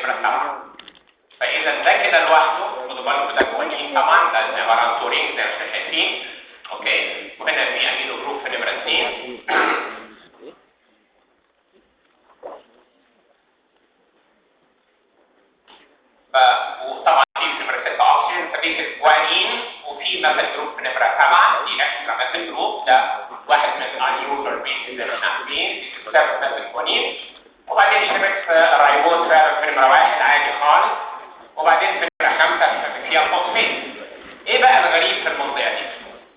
نمره سبعه فاذا ده كده لوحده خدوا بالكم ده جوانين طبعا ده عباره عن تورين زي ما احنا شايفين اوكي وهنا في امينو جروب في نمره اثنين ف وطبعا في نمره 6 اوكسجين فدي جوانين وفي مثل جروب في نمره 7 دي اكسترا مثل جروب ده واحد من الانيوزر بيس زي ما احنا عارفين سبب مثل جوانين وبعدين يشترك في الرايبوز فعلا في نمره واحد عادي خالص وبعدين في نمره خمسه فيها فوسفيت ايه بقى الغريب في المنطقه دي؟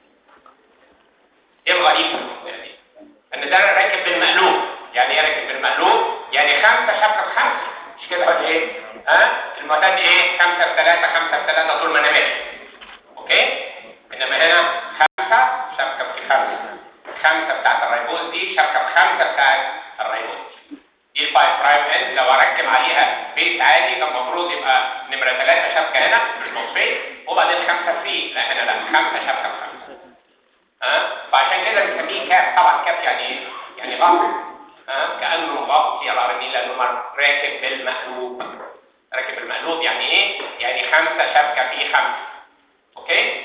ايه الغريب في المنطقه دي؟ ان ده راكب بالمقلوب يعني ايه راكب بالمقلوب؟ يعني خمسه شبكه بخمسه مش كده ولا ايه؟ ها؟ المعتاد ايه؟ خمسه في ثلاثه خمسه في ثلاثه طول ما انا ماشي اوكي؟ انما هنا خمسه شبكه في خمسه خمسه بتاعت الرايبوز دي شبكه بخمسه بتاعت الرايبوز دي الفايف برايم اند لو اركب عليها بيت عادي كان المفروض يبقى نمره ثلاثه شبكه هنا في الفوسفيت وبعدين خمسه فري لا هنا لا خمسه شبكه بخمسه ها فعشان كده بنسميه كاب طبعا كاب يعني ايه؟ يعني غطي ها كانه مغطي الار ان لانه راكب بالمقلوب راكب بالمقلوب يعني ايه؟ يعني خمسه شبكه في خمسه اوكي؟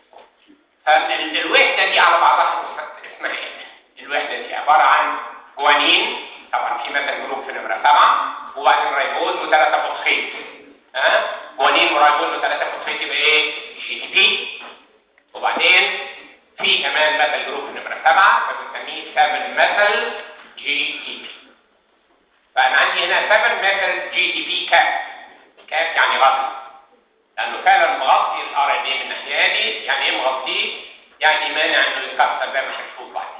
فالوحده دي على بعضها اسمها ايه؟ الوحده دي عباره عن جوانين طبعا في مثلا جروب في نمره سبعه وبعدين رايبوز وثلاثه فوسفيت ها جوانين ورايبوز وثلاثه فوسفيت يبقى ايه؟ جي تي بي وبعدين في كمان مثل جروب في نمره سبعه فبنسميه 7 مثل جي تي بي فانا عندي هنا 7 مثل جي تي بي كاب كاب يعني غطي لانه فعلا مغطي الار ان اي من الناحيه دي يعني ايه مغطيه؟ يعني مانع انه يتكسر زي ما هنشوف بعدين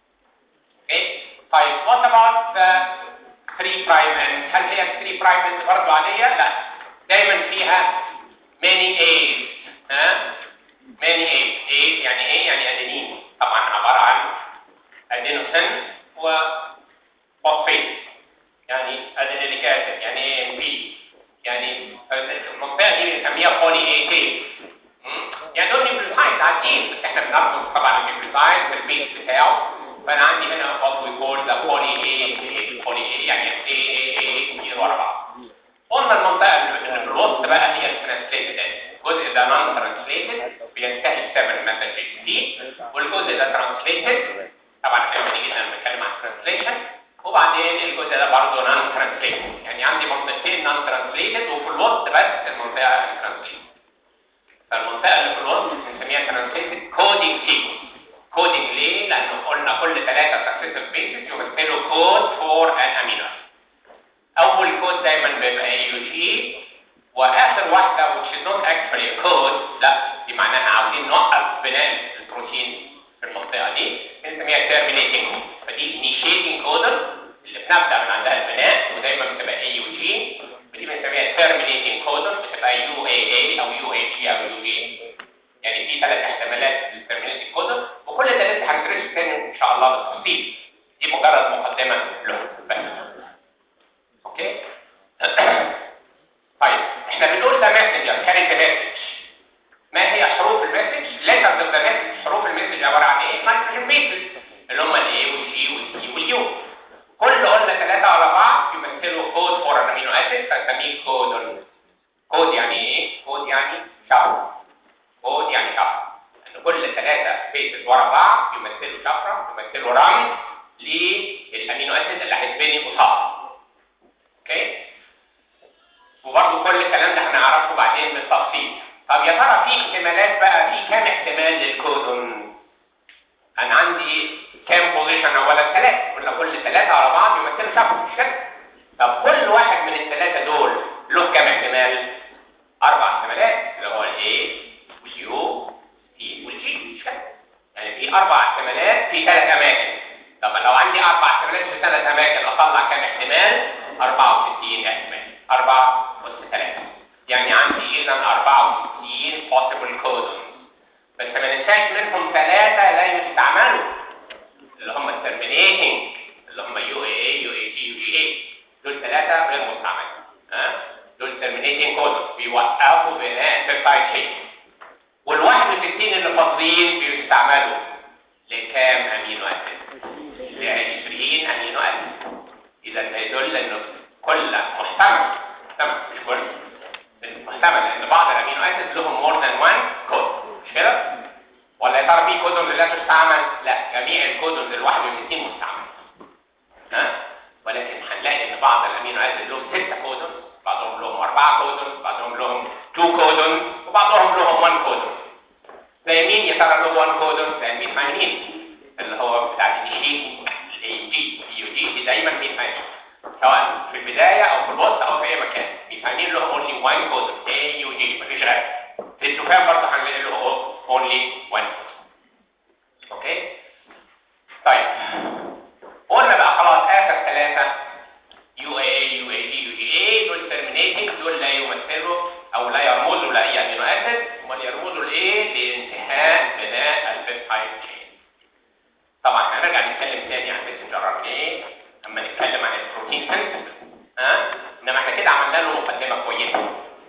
اوكي طيب what about the 3 prime end هل هي 3 prime end برضه عاديه؟ لا دايما فيها many A's ها many A's A يعني ايه؟ يعني ادينين طبعا عباره عن ادينوسين وفوسفيت يعني ادينيليك اسيد يعني ايه ام بي يعني المنطقه دي بنسميها بولي اي تي يعني دول نيوكليوتايد عاديين بس احنا بنربط طبعا النيوكليوتايد بالبيس بتاعه فانا عندي هنا what we call the poly A poly A يعني A A A كتير ورا بعض قلنا المنطقه اللي في الوسط بقى هي الترانسليتد الجزء ده نون ترانسليتد بينتهي 7 مثلا جي تي والجزء ده ترانسليتد طبعا احنا لما نيجي نتكلم عن ترانسليشن وبعدين الجزء ده برضه نون ترانسليتد يعني عندي منطقتين نون ترانسليتد وفي الوسط بس المنطقه الترانسليتد فالمنطقه اللي في الوسط بنسميها ترانسليتد كودينج سيكونس كودينج ليه؟ لانه قلنا كل ثلاثه سكسيسيف بيسز يمثلوا كود فور ان امينو اول كود دايما بيبقى اي يو جي واخر واحده which is not actually a code لا دي معناها عاوزين نوقف بناء البروتين في المنطقه دي بنسميها terminating code فدي initiating coder اللي بنبدا من عندها البناء ودايما بتبقى اي يو جي ودي بنسميها terminating coder بتبقى يو اي اي او يو اي جي او يو جي يعني في ثلاث احتمالات للترمينيتنج كودر وكل ثلاثه هندرسه تاني ان شاء الله بالتفصيل دي مجرد مقدمه له بس اوكي طيب احنا بنقول ده مسج كاري ذا مسج ما هي حروف المسج ليترز اوف ذا مسج حروف المسج عباره عن ايه نيتروجين بيسز اللي هم الاي والجي والسي واليو كل قلنا ثلاثه على بعض يمثلوا كود فور امينو اسيد فنسميه كود كود يعني ايه كود يعني شفره كود يعني شفره ان كل ثلاثه بيسز ورا بعض يمثلوا شفره يمثلوا رمز للامينو اسيد اللي هيتبني قصاد اوكي وبرضه كل الكلام ده هنعرفه بعدين بالتفصيل طب يا ترى في احتمالات بقى في كام احتمال للكودون انا عندي كام بوزيشن اولا ثلاثه قلنا كل ثلاثه على بعض يمثلوا شفره مش كده طب كل واحد من الثلاثه دول له كام احتمال اربع احتمالات اللي هو الاي واليو تي والجي مش كده يعني في اربع احتمالات في ثلاث اماكن طب لو عندي اربع احتمالات في ثلاث اماكن اطلع كام احتمال 64 احتمال 4 اس 3 يعني عندي اذا 64 possible codons بس ما ننساش منهم ثلاثه لا يستعملوا اللي هم الترمينيتنج اللي هم يو اي اي يو اي جي يو جي اي دول ثلاثه غير مستعملين ها دول terminating codons بيوقفوا بناء peptide chain وال61 اللي فاضيين بيستعملوا لكام امينو اسيد؟ ل 20 امينو اسيد اذا ده يدل انه كل محتمل محتمل 1 كودون مش كده ولا يا ترى في كودون لا تستعمل لا جميع الكودون ال 61 مستعمل ها ولكن هنلاقي ان بعض الامينو اسيد لهم 6 كودون بعضهم لهم 4 كودون بعضهم لهم 2 كودون وبعضهم لهم 1 كودون زي مين يا ترى له 1 كودون زي الميثاينين اللي هو بتاع الشيء الاي جي يو جي دي دايما ميثاينين سواء في البدايه او في الوسط او في اي مكان ميثاينين له اونلي 1 كودون اي يو جي مفيش غير في الدخان برضه هنلاقي له اونلي 1 اوكي طيب قلنا بقى خلاص اخر ثلاثه يو اي اي يو اي جي يو جي اي دول ترمينيتنج دول لا يمثلوا او لا يرمزوا لاي امينو اسيد امال يرمزوا لايه؟ لانتهاء بناء البيبتايد تشين طبعا هنرجع نتكلم تاني عن ميسنجر ار ان ايه اما نتكلم عن البروتين سنتز ها انما احنا كده عملنا له مقدمه كويسه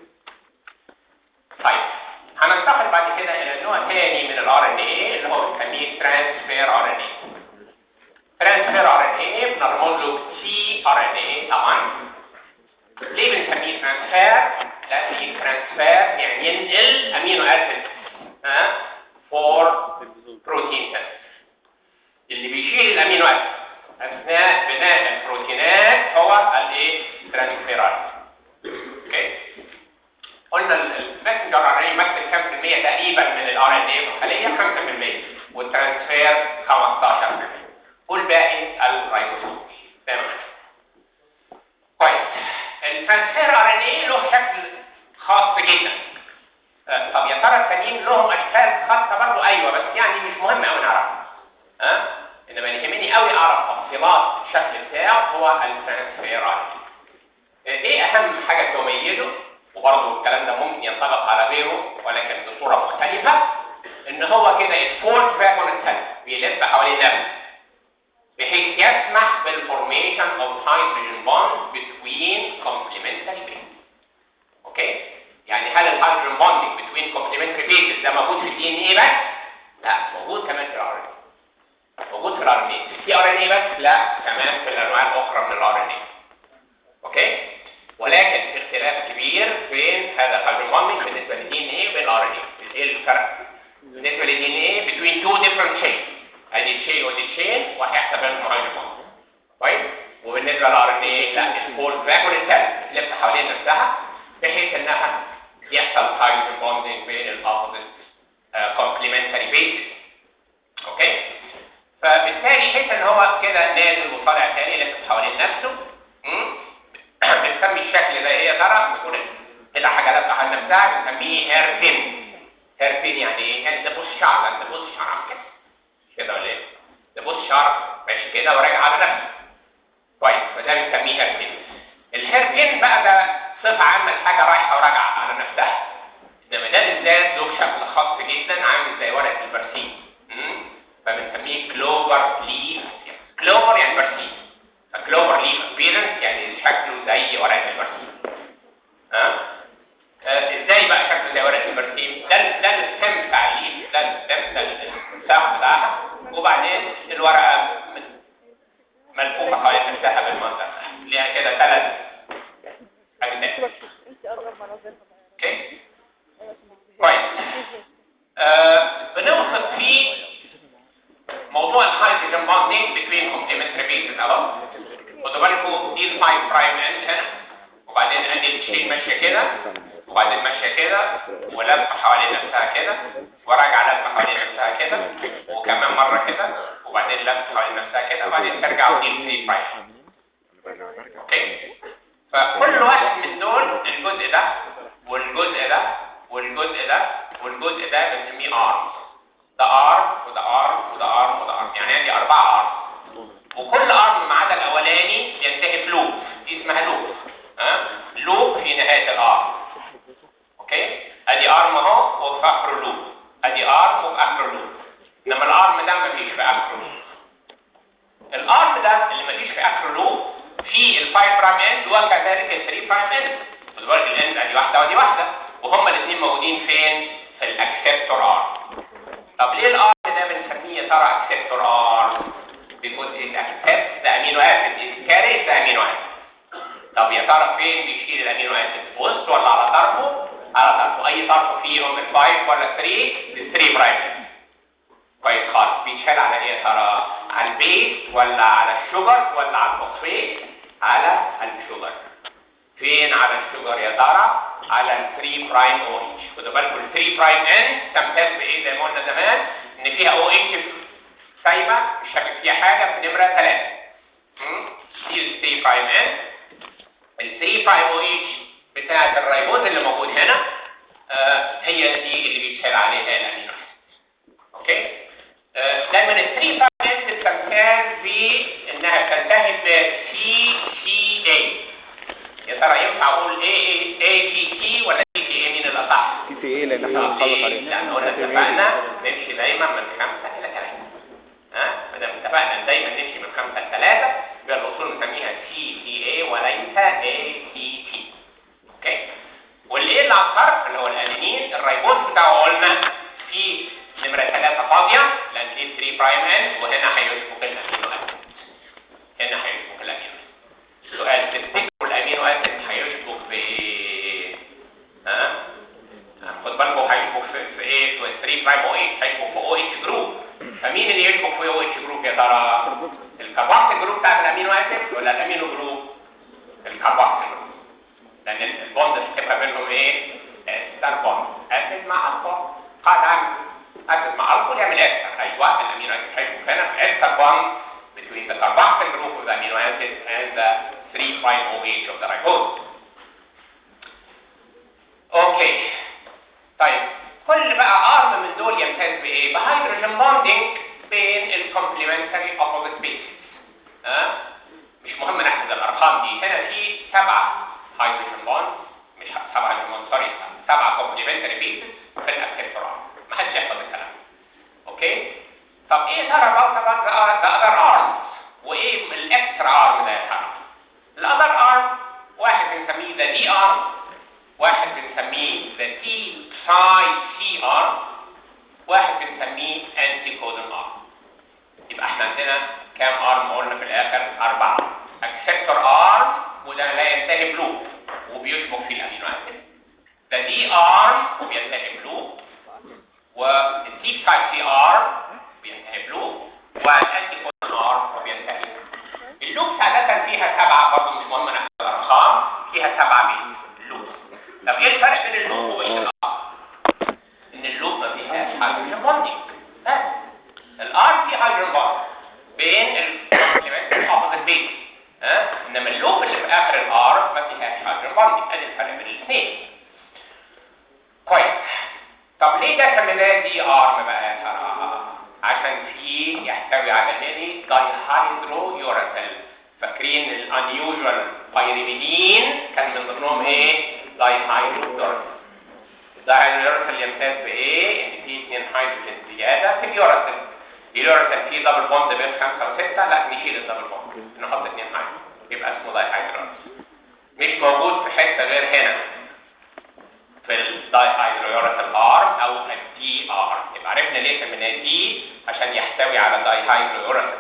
طيب هننتقل بعد كده الى نوع تاني من الار ان ايه اللي هو بنسميه ترانسفير ار ان ايه ترانسفير ار ان ايه بنرمز له تي ار ان ايه طبعا ليه بنسميه ترانسفير لان ترانسفير يعني ينقل امينو اسيد ها فور بروتين اللي بيشيل الامينو اسيد اثناء بناء البروتينات هو الايه ترانسفيرات اوكي قلنا المسنجر ار ان اي يمثل كام في المية تقريبا من الار ان اي في الخليه 5% والترانسفير 15% والباقي الرايبوسوم تمام كويس الترانسفير ار ان اي له شكل خاص جدا آه، طب يا ترى التانيين لهم اشكال خاصه برضه ايوه بس يعني مش مهم قوي نعرفها ها انما اللي يهمني قوي اعرف تفصيلات الشكل بتاعه هو الترانسفير ار ايه اهم حاجه تميزه وبرضه الكلام ده ممكن ينطبق على غيره ولكن بصوره مختلفه ان هو كده الفولد فاكون الثلث بيلف حوالين نفسه بحيث يسمح بالفورميشن اوف هيدروجين بوند بتوين كومبلمنتري بيز اوكي يعني هل الهيدروجين بوندنج بتوين كومبلمنتري بيز ده موجود في الدي ان ايه بس لا موجود كمان في الار ان موجود في الار ان اي في ار ان اي بس لا كمان في الانواع الاخرى من الار ان اي اوكي ولكن في اختلاف كبير بين هذا الهيدروجين بوندنج بالنسبه للدي ان اي وبين الار ان اي ايه الفرق بالنسبه للدي ان اي between two different chains ادي تشين ودي تشين وهيحسب لهم هيدروجين بوند طيب وبالنسبه للار ان اي لا الفول فاكون الثالث بتلف حوالين نفسها بحيث انها يحصل هيدروجين بوندنج بين الاوبوزيت كومبلمنتري بيسز اوكي فبالتالي حيث ان هو كده نازل وطالع تاني لف حوالين نفسه م? بنسمي الشكل ده ايه يا ترى بنقول كده حاجه لفه حوالين نفسها بنسميه هير بين هير بين يعني ايه يعني ده بص شعر انت بص شعر كده كده ولا ايه ده بص شعر ماشي كده وراجع على نفسه كويس فده بنسميه هير بين الهير بين بقى ده صفه عامه الحاجه رايحه وراجعه على نفسها انما ده بالذات له شكل خاص جدا عامل زي ورقه البرسيم م? فبنسميه كلوفر ليف كلوفر يعني برسيم فكلوفر ليف ابيرنس يعني شكله زي ورقه البرسيم ها آه، ازاي بقى شكله زي ورقه البرسيم ده ده الستم بتاع الليف ده الستم ده الساق بتاعها وبعدين الورقه من- ملفوفه حوالين نفسها بالمنظر ده ليها كده ثلاث اجزاء انت اقرب مناظرها اوكي كويس آه بنوصف فيه موضوع الهيدروجين بوندينج بين كومبلمنتري بيسز اهو خدوا بالكم دي ال 5 برايم اند هنا وبعدين ادي الشيء ماشيه كده وبعدين ماشيه كده ولفه حوالين نفسها كده وراجعه لفه حوالين نفسها كده وكمان مره كده وبعدين لفه حوالين نفسها كده وبعدين ترجع ودي ال 3 برايم اوكي فكل واحد من دول الجزء ده والجزء ده والجزء ده والجزء ده بنسميه ارم ده ارم وده ارم وده ارم وده ارم يعني عندي اربعه ارم وكل ارم ما عدا الاولاني ينتهي بلوب دي اسمها لوب ها لوب في نهايه الارم اوكي ادي ارم اهو وفي اخره لوب ادي ارم وفي اخره لوب انما الارم ده مفيش في اخره لوب الارم ده اللي مفيش في اخره لوب في الفايف برايم اند وكذلك الثري برايم اند خد بالك الاند ادي واحده ودي واحده وهما الاثنين موجودين فين في الاكسبتور ارم طب ليه الارم ده بنسميه يا ترى اكسبتور ارم because it accepts the amino acid it carries the amino acid طب يا ترى فين بيشيل الامينو اسيد في وسط ولا على طرفه على طرف اي طرف فيهم ال 5 ولا 3 ال 3 برايم كويس خالص بيتشال على ايه يا ترى على البيس ولا على الشجر ولا على الفوسفيت على الشجر فين على الشجر يا ترى على ال 3 برايم او اتش خدوا بالكم ال 3 برايم ان تمتاز بايه زي ما قلنا زمان ان فيها او اتش سايبه مش شاكك فيها حاجه في نمره 3 دي ال 3 برايم ان ال 3 برايم او اتش بتاعه الريبوز اللي موجود هنا آه هي دي اللي بيتشال عليها الامينو اوكي آه دايما ال 3 برايم ان بتمتاز بانها بتنتهي ب سي سي اي يا ترى ينفع اقول ايه ايه تي تي ولا تي تي ايه مين الاصح؟ تي تي ايه لان احنا بنخلص عليه لان قلنا اتفقنا نمشي دايما من خمسه الى ثلاثه ها ما دام اتفقنا دايما نمشي من خمسه لثلاثه يبقى الاصول نسميها تي تي اي وليس اي تي تي اوكي والايه اللي على الطرف اللي هو الالينين الريبوز بتاعه قلنا في نمره ثلاثه فاضيه لان دي 3 برايم ان وهنا هيشبك الامينو اسيد هنا هيشبك الامينو اسيد سؤال تفتكروا الامينو اسيد هيشبك ب ها خد بالكم هيشبك في, في ايه في 3 برايم او اتش هيشبك في او اتش جروب فمين اللي يشبك في او اتش جروب يا ترى الكربوكسيل جروب بتاع الامينو اسيد ولا الامينو جروب الكربوكسيل جروب لان البوند اللي بتبقى بينهم ايه استر بوند اسيد مع الكحول قاعده عامه اسيد مع الكحول يعمل استر ايوه الامينو اسيد هيشبك هنا استر بوند between the carboxyl group of the amino acid and the 3 prime OH of the ribose. اوكي طيب كل بقى ارم من دول يمتاز بايه؟ بهيدروجين بوندنج بين الكومبلمنتري اوبوزيت سبيسيز ها؟ مش مهم نحفظ الارقام دي هنا في سبعه هيدروجين بوند مش سبعه هيدروجين بوند سوري سبعه كومبلمنتري بيسز في الاكتيف ما حدش يحفظ الكلام اوكي طب ايه ترى بقى ذا اذر ارم وايه الاكسترا ارم ده يا ترى الاذر ارم واحد بنسميه ذا دي ارم واحد بنسميه ذا تي ساي سي ارم واحد بنسميه انتي كودون ارم يبقى احنا عندنا كام ارم قلنا في الاخر اربعه اكسبتور ارم وده لا ينتهي بلوب وبيشبك في الامينو اسيد ذا دي ارم وبينتهي بلوب والتي ساي سي ارم بينتهي بلوب والانتي كودون ارم وبينتهي اللوب عادة فيها سبعة برضه مش مهم نحفظ الارقام فيها سبعة مين اللوب طب ايه الفرق بين اللوب وبين الار ان اللوب ما فيهاش هيدروجين بوندنج بس الار فيه هيدروجين بوند بين الكومبلمنت اوبوزيت بيس ها انما اللوب اللي في اخر الار ما فيهاش هيدروجين بوندنج ادي الفرق بين الاثنين كويس طب ليه ده سميناه دي ارم بقى يا ترى عشان فيه يحتوي على ميني دايهايدرو يوراسيل فاكرين الانيوجوال بايريميدين كان من ضمنهم ايه دايهايدرو يوراسيل الدايهايدرو يوراسيل يمتاز بايه ان فيه اثنين هيدروجين زياده في اليوراسيل اليوراسيل فيه دبل بوند بين خمسه وسته لا نشيل الدبل بوند نحط اثنين هيدروجين يبقى اسمه دايهايدرو مش موجود في حته غير هنا في الدايهايدرويوراسيل ارم او الدي ار يبقى عرفنا ليه سميناه دي عشان يحتوي على الدايهايدرويوراسيل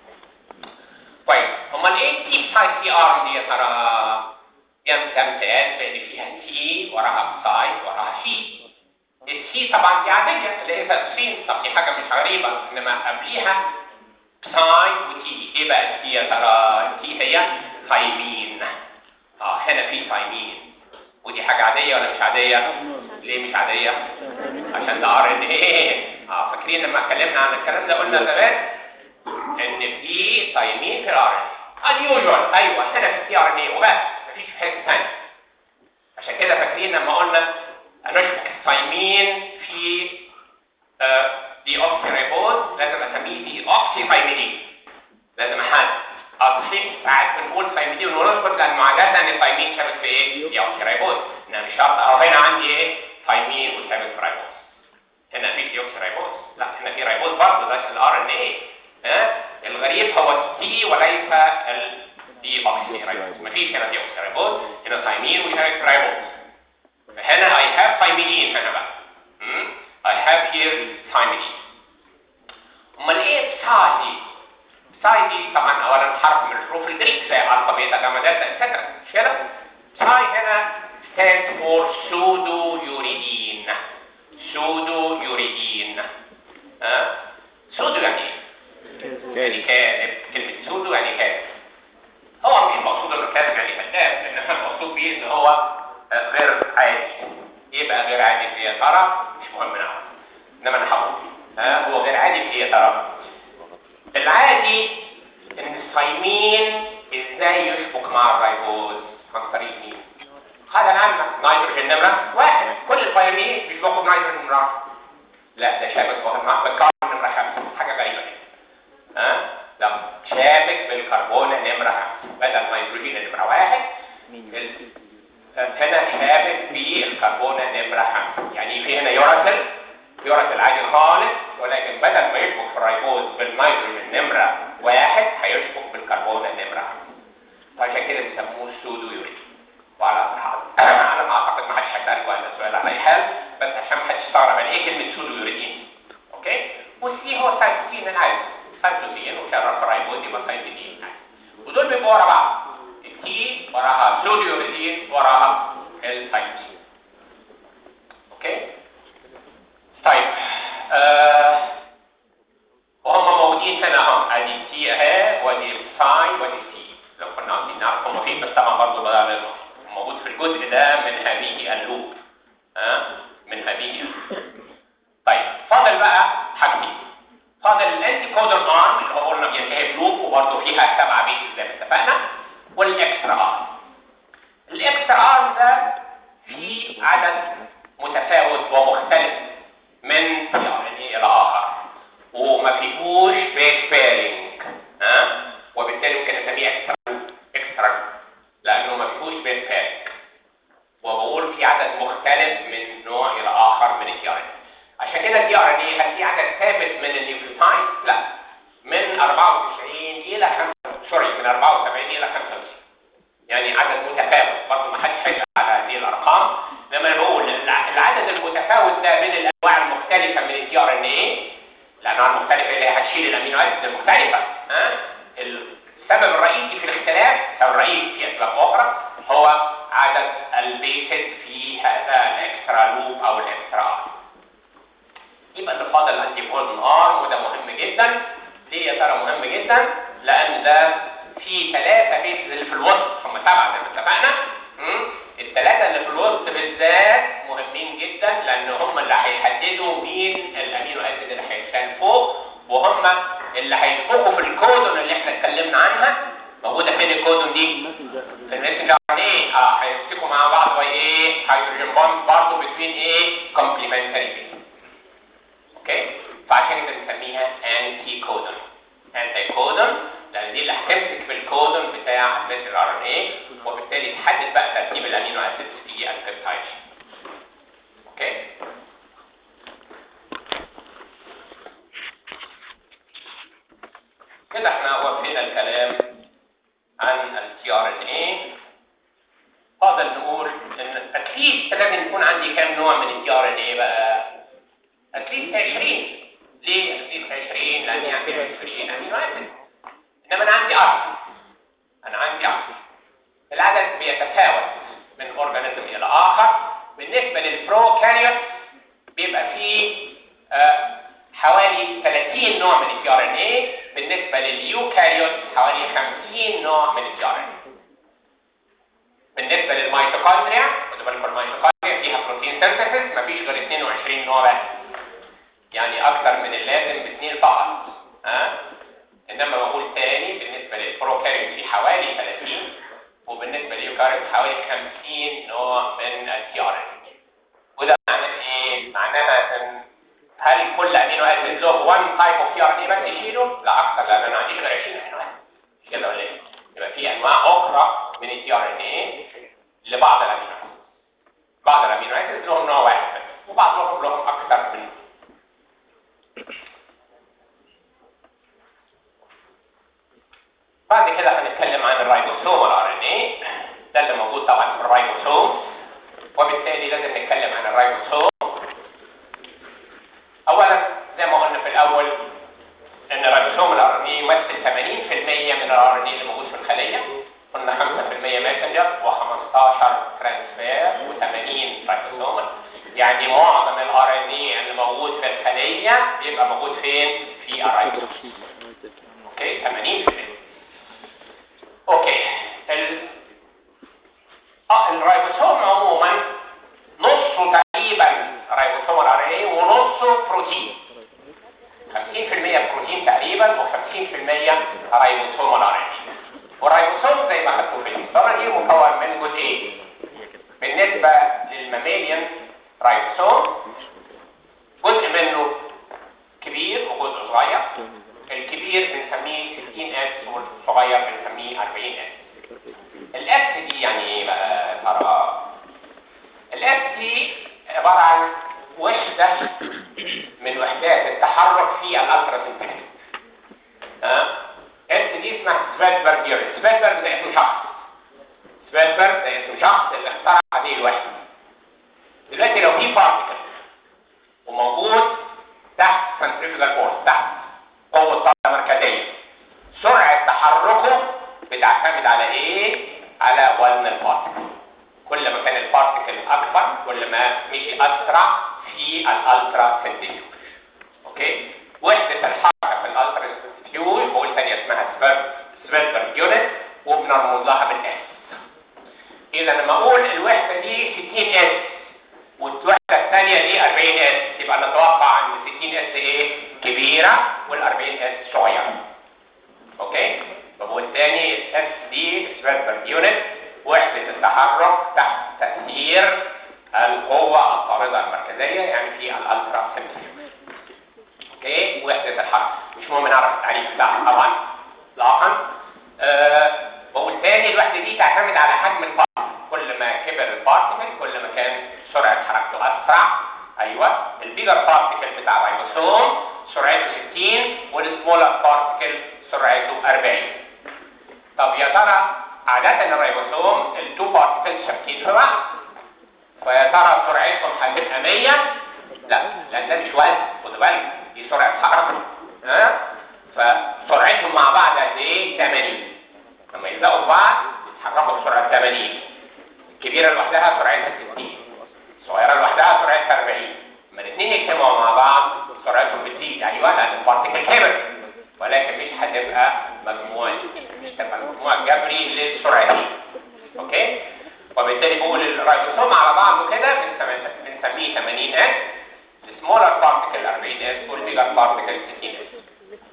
كويس امال ايه تي ساي سي ارم دي يا ترى يمتاز بان فيها تي وراها ساي وراها سي السي طبعا دي عاديه اللي هي تدخين طب دي حاجه مش غريبه انما قبليها ساي وتي ايه بقى التي يا ترى التي هي ثايمين اه هنا في ثايمين ودي حاجة عادية ولا مش عادية؟ ليه مش عادية؟ عشان ده ار ان ايه اه فاكرين لما اتكلمنا عن الكلام ده قلنا زمان ان في ثايمين في الار ان unusual ايوه هنا في ار ان ايه وبس مفيش في حته ثانيه عشان كده فاكرين لما قلنا هنشبك الثايمين في آه دي اوكسي ريبوز لازم اسميه دي اوكسي ثايميدين لازم احدد اصحيح ساعات بنقول ثايميدين ونسكت لان عاده ان الثايمين ثابت في ايه؟ دي اوكسي ريبوز انما مش شرط اهو هنا عندي ايه؟ ثايمين وثابت في ريبوز هنا في دي اوكسي ريبوز لا هنا في ريبوز برضه ده الار ان ايه ها الغريب هو التي وليس الدي اوكسي ريبوز مفيش هنا دي اوكسي ريبوز هنا ثايمين وثابت في ريبوز هنا I have thymidine هنا بقى hmm? I have here thymidine امال ايه بساي دي؟ بساي دي طبعا اولا حرف من الحروف الجريك زي الفا بيتا جاما دلتا اتسترا مش كده؟ بساي هنا stands for pseudo-uridine pseudo-uridine ها pseudo يعني ايه؟ يعني كاذب كلمة سودو يعني كاذب هو مش مقصود انه كاذب يعني كذاب انما المقصود بيه ان هو غير عادي يبقى غير عادي في يا ترى مش مهم نعرف انما انا هقول ها هو غير عادي في يا ترى العادي ان الصيمين ازاي يشبك مع الرايبوز عن طريق مين؟ قاعدة العامة نيتروجين نمرة واحد كل الصيامين بيشبكوا بنيتروجين نمرة واحد. لا ده شابك مع بالكربون نمرة خمسة حاجة غريبة كده ها لا شابك بالكربون نمرة خمسة بدل نيتروجين نمرة واحد ال- هنا شابك بالكربون نمرة خمسة يعني في هنا يوراتل يوراتل عادي خالص ولكن بدل ما يشبك في الريبوز بالنيتروجين نمرة واحد هيشبك بالكربون نمرة خمسة فعشان كده بيسموه سودو يوريد وعلى على ما اعتقد ما حدش هيسالكوا هذا السؤال على اي حال بس عشان ما حدش يستغرب يعني ايه كلمه سودو يوريدين اوكي والسي هو سايتوسين العادي سايتوسين وشرف الرايبوز يبقى سايتوسين العادي ودول بيبقوا ورا بعض التي وراها سودو يوريدين وراها السايتوسين اوكي طيب آه وهم موجودين هنا اهم ادي تي اهي وادي ساي وادي سي لو كنا عايزين نعرف هم فين بس طبعا برضه بدل موجود في الجزء ده من هذه اللوب ها من هذه اللوب طيب فاضل بقى حاجتين فاضل الانتي كودر ارم اللي هو قلنا بينتهي بلوب وبرضه فيها سبعه بيت زي ما اتفقنا والاكسترا ارم الاكسترا ارم ده فيه عدد متفاوت ومختلف من يعني الى اخر وما فيهوش بيس بيرنج ها وبالتالي ممكن اسميه اكسترا اكسترا لانه ما فيهوش بيس بيرنج وبقول في عدد مختلف من نوع الى اخر من الدي ار عشان كده الدي ار ان هل في عدد ثابت من النيوكليوتايد؟ لا من 94 الى 5 سوري من 74 الى 95 يعني عدد متفاوت برضه ما حدش هيسال على هذه الارقام لما انا بقول الع- العدد المتفاوت ده بين الانواع المختلفه من الدي ار ان ايه الانواع المختلفه اللي هي هتشيل الامينو اسيد المختلفه ها السبب الرئيسي في الاختلاف السبب الرئيسي في اسباب اخرى هو عدد البيسز في هذا الاكسترا لوب او الاكسترا ار يبقى اللي فاضل الانتي كودن ار وده مهم جدا ليه يا ترى مهم جدا لان ده في ثلاثه بيسز اللي في الوسط هم سبعه زي ما اتفقنا مم؟ الثلاثه اللي في الوسط بالذات مهمين جدا لان هم اللي هيحددوا مين الامينو اسيد اللي هيتشال فوق وهم اللي هيشبكوا في الكودون اللي احنا اتكلمنا عنها موجوده فين الكودون دي؟ في الميسنجر ايه؟ اه هيمسكوا مع بعض باي ايه؟ هيدروجين بوند برضه بتوين ايه؟ كومبليمنتري بيس اوكي؟ فعشان كده بنسميها انتي كودون انتي كودون لان دي اللي هتمسك في الكودون بتاع الميسنجر ار ان ايه وبالتالي تحدد بقى ترتيب الامينو اسيد في البيبتايد اوكي؟ كده احنا وفينا الكلام عن التي ار ان ايه فاضل نقول ان اتليست لازم يكون عندي كام نوع من التي ار ان ايه بقى اتليست 20 ليه اتليست 20 لان عندي 20 امينو اسيد انما انا عندي 10 انا عندي 10 العدد بيتفاوت من اورجانيزم الى اخر بالنسبه للبروكاريوت بيبقى فيه آه حوالي 30 نوع من الدي ار ان اي بالنسبه لليوكاريوت حوالي 50 نوع من الدي ار ان اي بالنسبه للميتوكوندريا خدوا بالكم الميتوكوندريا فيها بروتين سينثيسيس مفيش غير 22 نوع بس يعني اكثر من اللازم باثنين فقط ها انما بقول تاني بالنسبه للبروكاريوت في حوالي 30 وبالنسبه لليوكاريوت حوالي 50 نوع من الدي ار ان اي وده معناه ايه؟ معناها ان هل كل امينو اسيد له 1 تايب اوف تي ار ان اي بس يشيله؟ لا اكثر لان انا ما عنديش غير 20 امينو اسيد مش كده ولا ايه؟ يبقى في انواع اخرى من التي ار ان اي لبعض الامينو اسيد بعض الامينو اسيد لهم نوع واحد بس وبعضهم لهم اكثر من بعد كده هنتكلم عن الرايبوسوم الار ان اي ده اللي موجود طبعا في الرايبوسوم وبالتالي لازم نتكلم عن الرايبوسوم اولا زي ما قلنا في الاول ان الرايبوسوم الار ان اي يمثل 80% من الار ان اي اللي موجود في الخليه قلنا 5% ماسنجر و15 ترانسفير و80 رايبوسومال يعني معظم الار ان اي اللي موجود في الخليه بيبقى موجود فين؟ في الرايبوسوم اوكي 80% اوكي ال... اه الرايبوسوم عموما نصه تقريبا رايبوسوم ار ان اي ونصه بروتين 50% بروتين تقريبا و50% رايبوسوم ار ان اي والرايبوسوم زي ما خدتوا في الصوره دي مكون من جزئين بالنسبه للماميليان رايبوسوم جزء منه كبير وجزء صغير الكبير بنسميه 60 اس والصغير بنسميه 40 اس الاس دي يعني ايه بقى ترى الاس دي عباره عن وحده من وحدات التحرك في الالترا سنتيمتر ها اس دي اسمها سبيلبرج يونت سبيلبرج ده اسم شخص سبيلبرج ده اسم شخص اللي اخترع هذه الوحده دلوقتي لو في بارتيكل وموجود تحت سنتريفيوجال فورس تحت قوه طاقه مركزيه سرعه تحركه بتعتمد على ايه على وزن البارتيكل كل ما كان البارتيكل اكبر كل ما مشي اسرع في الالترا سنتيفيوج اوكي وحده الحركه في الالترا سنتيفيوج بقول ثانيه اسمها سبيلبرج يونت وبنرمز لها بالاس اذا لما اقول الوحده دي 60 اس والوحده الثانيه دي 40 اس يبقى نتوقع ان 60 اس ايه كبيره وال 40 اس صغيره اوكي بقول تاني الاس دي سبيلبرج يونت وحده التحرك تحت تاثير القوه الطارده المركزيه يعني في الالترا سنتيفيوج اوكي وحده الحركه مش مهم نعرف التعريف بتاعها طبعا اطلاقا أه بقول تاني الوحده دي تعتمد على حجم البارتكل كل ما كبر البارتكل كل ما كان سرعه حركته اسرع ايوه البيجر بارتكل بتاع الريبوسوم سرعته 60 والسمولر بارتكل سرعته 40 طب يا ترى عادة الريبوسوم التو بارتكلز ثابتين في بعض فيا ترى سرعتهم هتبقى 100 لا لان ده مش وزن خد بالك دي سرعه حركه ها فسرعتهم مع بعض قد ايه 80 لما يلزقوا في بعض يتحركوا بسرعه 80 الكبيره لوحدها سرعتها 60 الصغيره لوحدها سرعتها 40 لما الاثنين يجتمعوا مع بعض سرعتهم بتزيد ايوه لان البارتكل كبر ولكن مش هتبقى مجموع مش هتبقى مجموع جبري للسرعه دي اوكي وبالتالي بقول الرايبوسوم على بعضه كده بنسميه 80 اس السمولر بارتكل 40 اس والبيجر بارتكل 60 اس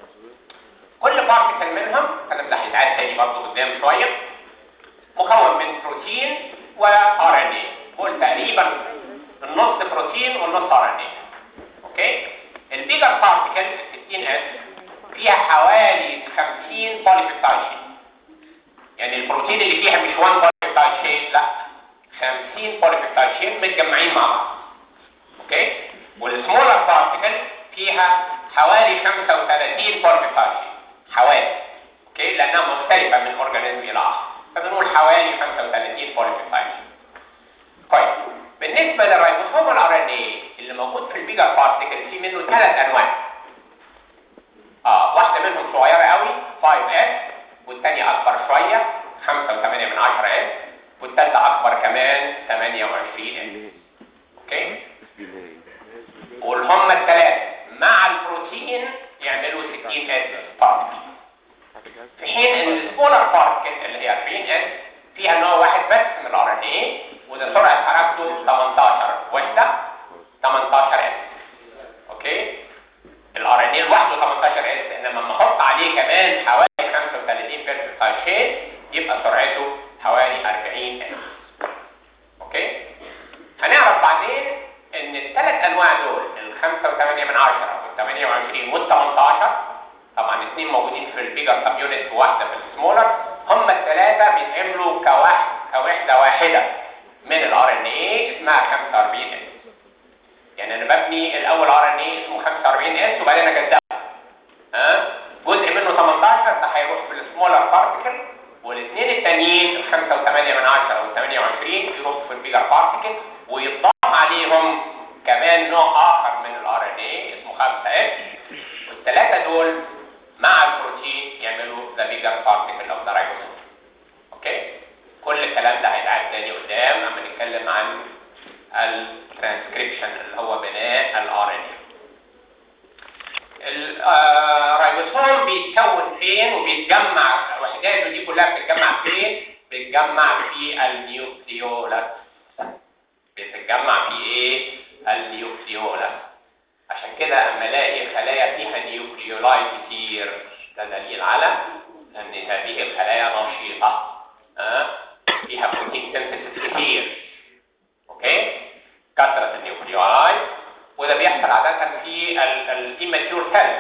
كل بارتكل منهم الكلام ده هيتعاد تاني برضه قدام شويه مكون من بروتين وار ان اي قول تقريبا النص بروتين والنص ار ان اي اوكي البيجر بارتكل 60 اس فيها حوالي 50 بوليبيبتايد شين يعني البروتين اللي فيها مش 1 بوليبيبتايد شين لا 50 بوليبيبتايد شين متجمعين مع بعض اوكي والسمولر بارتكل فيها حوالي 35 بوليبيبتايد شين حوالي اوكي لانها مختلفه من اورجانيزم الى اخر فبنقول حوالي 35 بوليبيبتايد شين طيب بالنسبه للريبوسوم الار ان اي اللي موجود في البيجر بارتكل في منه ثلاث انواع اه واحده منهم صغيره قوي 5 اس والثانيه اكبر شويه 5 و8 من 10 اس والثالثه اكبر كمان 28 اس اوكي والهم الثلاثه مع البروتين يعملوا 60 اس بارتكل في حين ان السمولر بارتكل اللي هي 40 اس فيها نوع واحد بس من الار ان اي وده سرعه حركته 18 وحده 18 اس اوكي الار ان اي لوحده 18 اس انما لما احط عليه كمان حوالي 35 بيرسنتايل شين يبقى سرعته حوالي 40 اس اوكي هنعرف بعدين ان الثلاث انواع دول ال 5 و8 من 10 وال 28 وال 18 طبعا اثنين موجودين في البيجر سب يونت وواحده في السمولر هم الثلاثه بيتعملوا كواحد كوحده واحده من الار ان اي اسمها 45 اس يعني انا ببني الاول ار ان اي اسمه 45 اس وبعدين اجزأه ها جزء منه 18 ده هيروح في السمولر بارتكل والاثنين التانيين ال 5 و8 من 10 وال 28 يروحوا في البيجر بارتكل ويتضاف عليهم كمان نوع اخر من الار ان اي اسمه 5 اس والثلاثه دول مع البروتين يعملوا ذا بيجر بارتكل اوف ذا رايبوسوم اوكي فين وبيتجمع وحداته دي كلها بتتجمع فين بتتجمع في النيوكليولاس بتتجمع في ايه النيوكليولاس عشان كده اما الاقي خلايا فيها نيوكليولاي كتير ده دليل على ان هذه الخلايا نشيطه أه؟ فيها بروتين سينثيسيس كتير اوكي كثره النيوكليولاي وده بيحصل عاده في الاماتيور سيل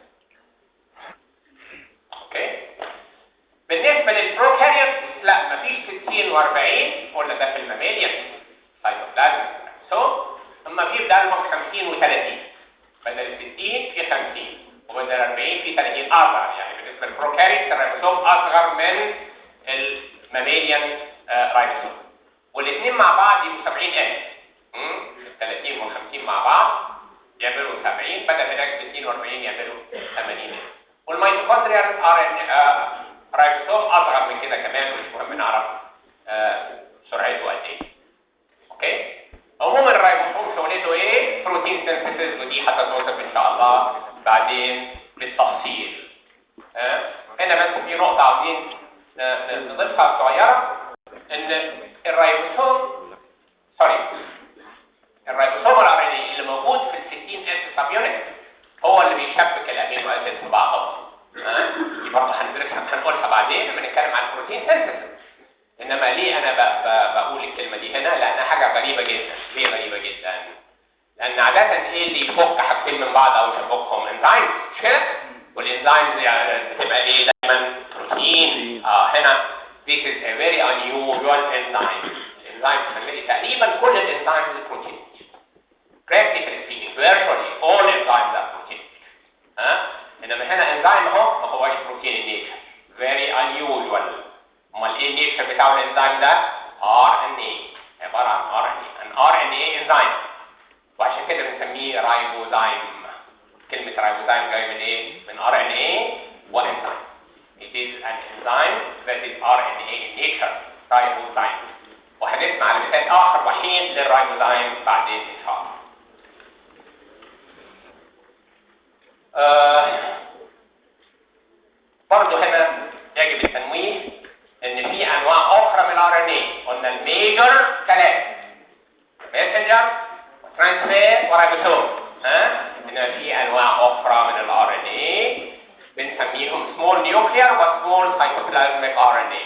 اوكي بالنسبه للبروكاريوت لا مفيش 60 و40 ولا ده في الماميليا سايتوبلازم سو اما بيبدا لهم 50 و30 بدل ال 60 في 50 وبدل 40 في 30 اصغر يعني بالنسبه للبروكاريوت الرايبوسوم اصغر من الماميليان رايبوسوم والاثنين مع بعض يبقوا 70 الف ال 30 وال 50 مع بعض يعملوا 70 بدل هناك 60 و40 يعملوا 80 الف والميتوكوندريال ار ان رايبوسوم اصغر من كده كمان مش مهم نعرف آه سرعته قد ايه اوكي عموما الرايبوسوم شغلته ايه بروتين سينثيسيس ودي هتتوصف ان شاء الله بعدين بالتفصيل آه. هنا بس في نقطه عاوزين نضيفها صغيره ان الرايبوسوم سوري الرايبوسوم الار ان اللي موجود في ال 60 اس سب يونت هو اللي بيشبك الامينو اسيد في بعضهم ها دي برضه هندرسها هنقولها بعدين لما نتكلم عن البروتين سينثيسيس انما ليه انا ب... ب... بقول الكلمه دي هنا لانها حاجه غريبه جدا ليه غريبه جدا لان عاده ايه اللي يفك حاجتين من بعض او يفكهم انزيم مش كده والانزيم يعني بتبقى ايه دايما بروتين اه هنا this is a very unusual enzyme الانزيم بتخلي تقريبا كل الانزيمز بروتين practically speaking virtually all enzymes are protein ها انما هنا انزيم اهو ما هوش بروتين النيتشر very unusual امال ايه النيتشر بتاع الانزيم ده ار ان اي عباره عن ار ان اي ان ار ان اي انزيم وعشان كده بنسميه رايبوزايم كلمه رايبوزايم جايه من ايه من ار ان اي وانزيم it is an enzyme that is RNA in nature رايبوزايم وهنسمع على مثال اخر وحيد للرايبوزايم بعدين ان شاء الله آه برضه هنا يجب التنويه ان في انواع اخرى من الار ان اي قلنا الميجر ثلاثه ميسنجر وترانسفير ورايبوسوم ها هنا في انواع اخرى من الار ان اي بنسميهم سمول نيوكلير وسمول سايتوبلازميك ار ان اي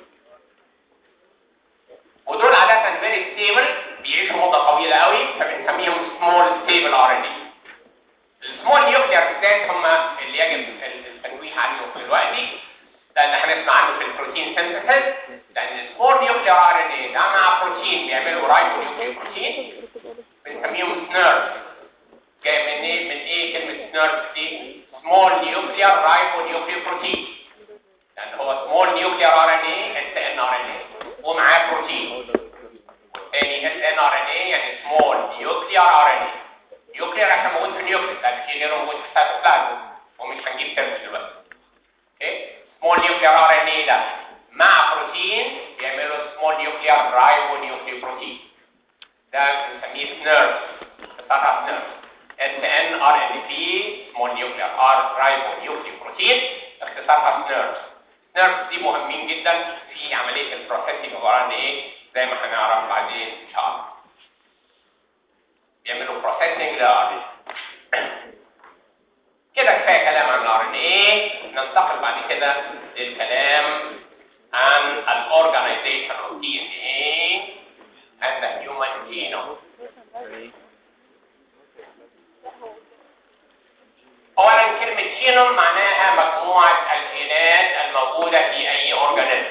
ودول عاده فيري ستيبل بيعيشوا مده طويله قوي فبنسميهم سمول ستيبل ار ان اي السمول نيوكلير بالذات هم اللي يجب التنويه عنه دلوقتي لان هنسمع عنه في البروتين سينثيسيس لان السمول نيوكلير ار ان اي ده مع بروتين بيعملوا رايبو نيوكلير بروتين بنسميهم سنيرف جاي من ايه من ايه كلمه سنيرف دي سمول نيوكلير رايبو نيوكلير بروتين لان هو سمول نيوكلير ار ان اي اس ان ار ان اي ومعاه بروتين والثاني اس ان ار ان اي يعني سمول نيوكلير ار ان اي نيوكلير عشان موجود في النيوكليس لكن في غيره موجود في السيتوبلازم ومش هنجيب ترم دلوقتي اوكي سمول نيوكلير ار ان اي ده مع بروتين بيعملوا سمول نيوكلير رايبو نيوكلير بروتين ده بنسميه سنيرف بتاعها سنيرف اس ان ار ان بي سمول نيوكلير ار رايبو نيوكلير بروتين اختصارها سنيرف سنيرف دي مهمين جدا في عمليه البروسيسنج اوف ار ان اي زي ما هنعرف بعدين ان شاء الله يعملوا بروسيسنج للار كده كفايه كلام عن الار ان اي ننتقل بعد كده للكلام عن الاورجنايزيشن اوف دي ان اي and the human genome اولا كلمه جينوم معناها مجموعه الجينات الموجوده في اي اورجانيزم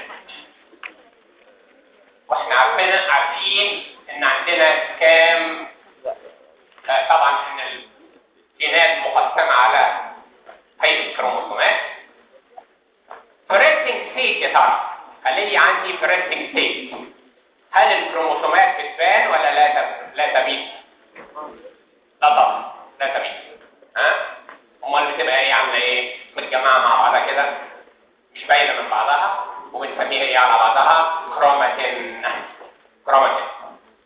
واحنا عارفين عارفين ان عندنا كام طبعا ان الجينات مقسمة على هيئة الكروموسومات فريستنج ستيت يا ترى خلي لي عندي فريستنج ستيت هل الكروموسومات بتبان ولا لا تب... لا تبين؟ لا طبعا لا تبين ها؟ امال بتبقى ايه عامله ايه؟ متجمعه مع بعضها كده مش باينه من بعضها وبنسميها ايه على بعضها؟ كروماتين كروماتين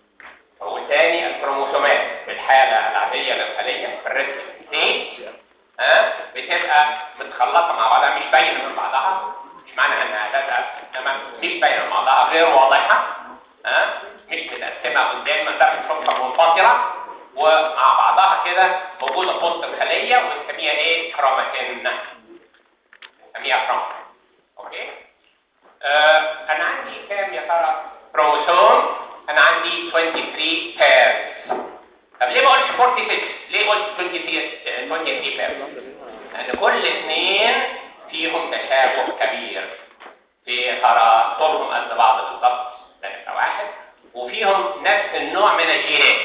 وتاني الكروموسومات في الحالة العادية للخلية في الريسك ستيج ها بتبقى متخلطه مع بعضها مش باينه من بعضها مش معنى انها تزهق انما مش باينه من بعضها غير واضحه ها مش متقسمه قدام ما تقدرش تشوفها منفصله ومع بعضها كده موجوده في وسط الخليه وبنسميها ايه كروماتين بنسميها كروماتين اوكي آه انا عندي كام يا ترى كروموسوم انا عندي 23 بيرز طب ليه ما قلتش 46 ليه قلت 23 23 بيرز لان كل اثنين فيهم تشابه كبير في ترى طولهم قد بعض بالظبط ده نمره واحد وفيهم نفس النوع من الجينات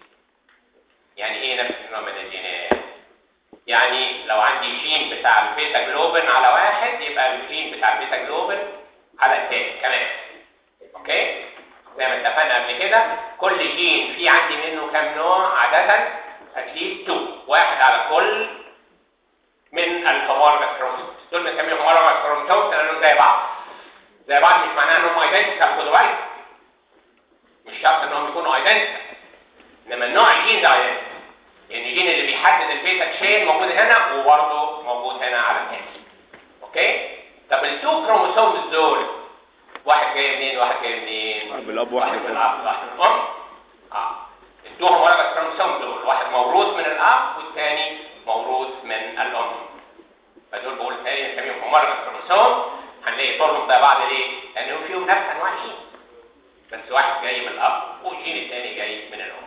يعني ايه نفس النوع من الجينات يعني لو عندي جين بتاع البيتا جلوبين على واحد يبقى الجين بتاع البيتا جلوبين على الثاني كمان اوكي زي ما اتفقنا قبل كده كل جين في عندي منه كام نوع عادة اتليست 2 واحد على كل من الهومورجس كروموسوم دول بنسميهم هومورجس كروموسوم لانهم زي بعض زي بعض مش معناها انهم ايدنتيكال خدوا بالك مش شرط انهم يكونوا ايدنتيكال انما النوع الجين ده ايدنتيكال يعني الجين اللي بيحدد البيتا تشين موجود هنا وبرضه موجود هنا على الثاني اوكي طب التو كروموسومز دول واحد جاي منين واحد جاي منين بالاب واحد واحد من من الاب واحد من الام اه التو هومورجس كروموسوم دول واحد موروث من الاب والثاني موروث من الام فدول بقول تاني نسميهم هومورجس كروموسوم هنلاقي طولهم زي بعض ليه؟ لانهم فيهم نفس انواع الجين بس واحد جاي من الاب والجين الثاني جاي من الام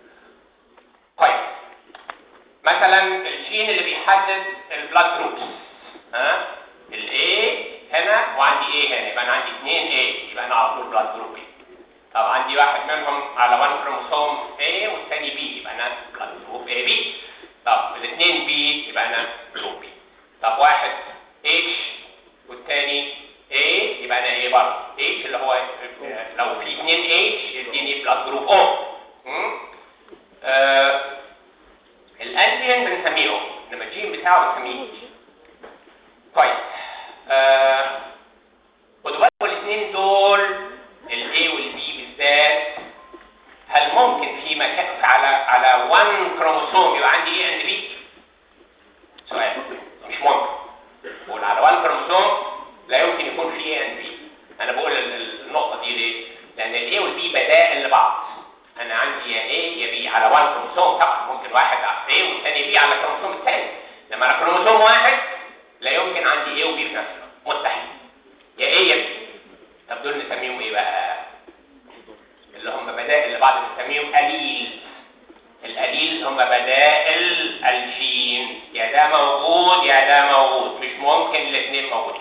طيب مثلا الجين اللي بيحدد البلاد جروبس ها الاي هنا وعندي ايه هنا يبقى انا عندي اثنين ايه يبقى انا على طول بلاد جروب طب عندي واحد منهم على 1 كروموسوم A والثاني B يبقى انا بلاد جروب A B طب الاثنين B يبقى انا جروب B طب واحد H والثاني A يبقى انا ايه برضه H اللي هو لو في اثنين H يديني بلاد جروب O م? آه الانتيجين بنسميه O انما الجين بتاعه بنسميه G طيب آه خدوا بالكم الاثنين دول الاي والبي بالذات هل ممكن في مكان على على 1 كروموسوم يبقى عندي اي اند بي؟ سؤال مش ممكن بقول على 1 كروموسوم لا يمكن يكون في اي اند بي انا بقول ال- ال- النقطه دي ليه؟ لان الاي والبي بدائل لبعض انا عندي يا اي يا بي على 1 كروموسوم طبعا ممكن واحد على اي والثاني بي على الكروموسوم الثاني لما انا كروموسوم واحد لا يمكن عندي ايه وبي في نفس الوقت مستحيل يا ايه يا بي طب دول نسميهم ايه بقى اللي هم بدائل لبعض بنسميهم قليل القليل هم بدائل الجين يا ده موجود يا ده موجود مش ممكن الاثنين موجودين